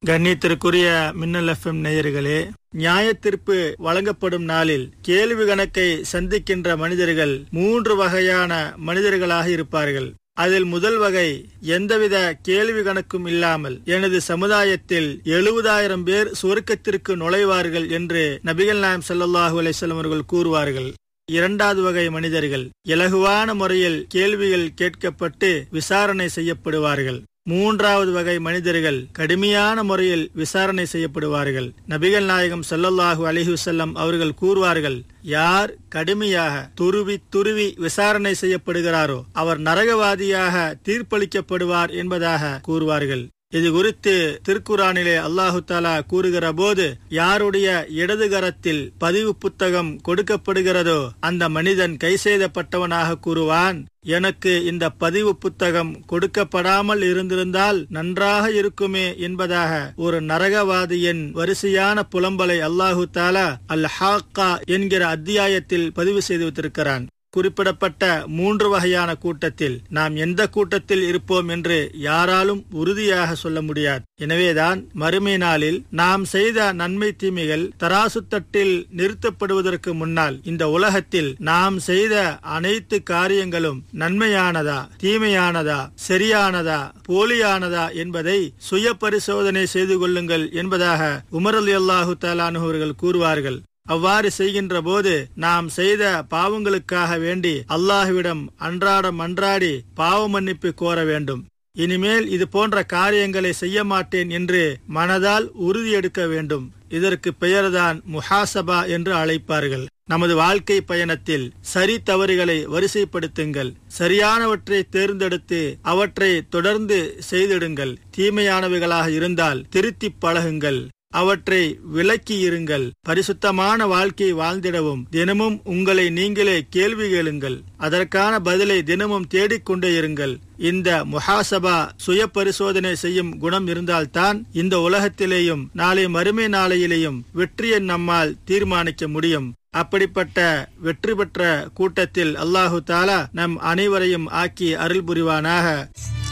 கண்ணியத்திற்குரிய மின்னல் எஃப்எம் நேயர்களே நியாயத்தீர்ப்பு வழங்கப்படும் நாளில் கேள்வி கணக்கை சந்திக்கின்ற மனிதர்கள் மூன்று வகையான மனிதர்களாக இருப்பார்கள் அதில் முதல் வகை எந்தவித கேள்வி கணக்கும் இல்லாமல் எனது சமுதாயத்தில் எழுபதாயிரம் பேர் சுவர்க்கத்திற்கு நுழைவார்கள் என்று நபிகள் நாயம் ஸல்லல்லாஹு அலைஹி வஸல்லம் அவர்கள் கூறுவார்கள் இரண்டாவது வகை மனிதர்கள் இலகுவான முறையில் கேள்விகள் கேட்கப்பட்டு விசாரணை செய்யப்படுவார்கள் மூன்றாவது வகை மனிதர்கள் கடுமையான முறையில் விசாரணை செய்யப்படுவார்கள் நபிகள் நாயகம் ஸல்லல்லாஹு அலைஹி வஸல்லம் அவர்கள் கூறுவார்கள் யார் கடுமையாக துருவி துருவி விசாரணை செய்யப்படுகிறாரோ அவர் நரகவாதியாக தீர்ப்பளிக்கப்படுவார் என்பதாக கூறுவார்கள் இது குறித்து திருக்குறானிலே அல்லாஹு தாலா கூறுகிற போது யாருடைய இடது கரத்தில் பதிவு புத்தகம் கொடுக்கப்படுகிறதோ அந்த மனிதன் கை செய்தப்பட்டவனாக கூறுவான் எனக்கு இந்த பதிவு புத்தகம் கொடுக்கப்படாமல் இருந்திருந்தால் நன்றாக இருக்குமே என்பதாக ஒரு நரகவாதியின் வரிசையான புலம்பலை அல்லாஹு தாலா அல் ஹாக்கா என்கிற அத்தியாயத்தில் பதிவு செய்து வைத்திருக்கிறான் குறிப்பிடப்பட்ட மூன்று வகையான கூட்டத்தில் நாம் எந்த கூட்டத்தில் இருப்போம் என்று யாராலும் உறுதியாக சொல்ல முடியாது எனவேதான் மறுமை நாளில் நாம் செய்த நன்மை தீமைகள் தராசு தட்டில் நிறுத்தப்படுவதற்கு முன்னால் இந்த உலகத்தில் நாம் செய்த அனைத்து காரியங்களும் நன்மையானதா தீமையானதா சரியானதா போலியானதா என்பதை சுய பரிசோதனை செய்து கொள்ளுங்கள் என்பதாக உமர் அலி அல்லாஹு தாலானு அவர்கள் கூறுவார்கள் அவ்வாறு செய்கின்ற போது நாம் செய்த பாவங்களுக்காக வேண்டி அல்லாஹுவிடம் அன்றாடம் அன்றாடி பாவ மன்னிப்பு கோர வேண்டும் இனிமேல் இது போன்ற காரியங்களை செய்ய மாட்டேன் என்று மனதால் உறுதி எடுக்க வேண்டும் இதற்கு பெயர்தான் முஹாசபா என்று அழைப்பார்கள் நமது வாழ்க்கை பயணத்தில் சரி தவறுகளை வரிசைப்படுத்துங்கள் சரியானவற்றை தேர்ந்தெடுத்து அவற்றை தொடர்ந்து செய்திடுங்கள் தீமையானவைகளாக இருந்தால் திருத்தி பழகுங்கள் அவற்றை விலக்கி இருங்கள் பரிசுத்தமான வாழ்க்கை வாழ்ந்திடவும் தினமும் உங்களை நீங்களே கேள்வி கேளுங்கள் அதற்கான பதிலை தினமும் தேடிக்கொண்டே இருங்கள் இந்த முஹாசபா சுய பரிசோதனை செய்யும் குணம் இருந்தால்தான் இந்த உலகத்திலேயும் நாளை மறுமை நாளையிலேயும் வெற்றியை நம்மால் தீர்மானிக்க முடியும் அப்படிப்பட்ட வெற்றி பெற்ற கூட்டத்தில் அல்லாஹு தாலா நம் அனைவரையும் ஆக்கி அருள் புரிவானாக